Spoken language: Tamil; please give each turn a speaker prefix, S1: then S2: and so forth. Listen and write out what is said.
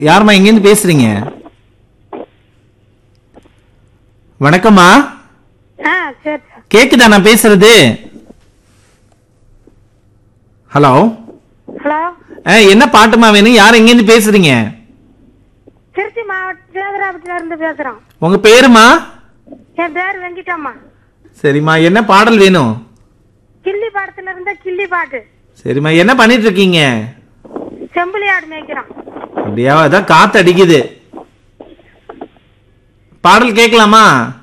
S1: யாரும்மா எங்கேருந்து பேசுறீங்க வணக்கம்மா
S2: ஆ சரி
S1: கேக்குதா நான் பேசுறது ஹலோ
S2: ஹலோ
S1: என்ன பாட்டுமா வேணும் யார் எங்கேருந்து பேசுறீங்க
S2: திருச்சி மாவட்டம் சேதராபுரத்துல இருந்து பேசுறோம்
S1: உங்க பேருமா
S2: என் பேர் வெங்கிட்டம்மா
S1: சரிம்மா என்ன பாடல் வேணும்
S2: கிள்ளி பாடத்துல இருந்த கிள்ளி பாட்டு
S1: சரிம்மா என்ன பண்ணிட்டு இருக்கீங்க
S2: செம்பிளி ஆடு மேய்க்கிறோம்
S1: அப்படியா அதான் காத்து அடிக்குது பாடல் கேட்கலாமா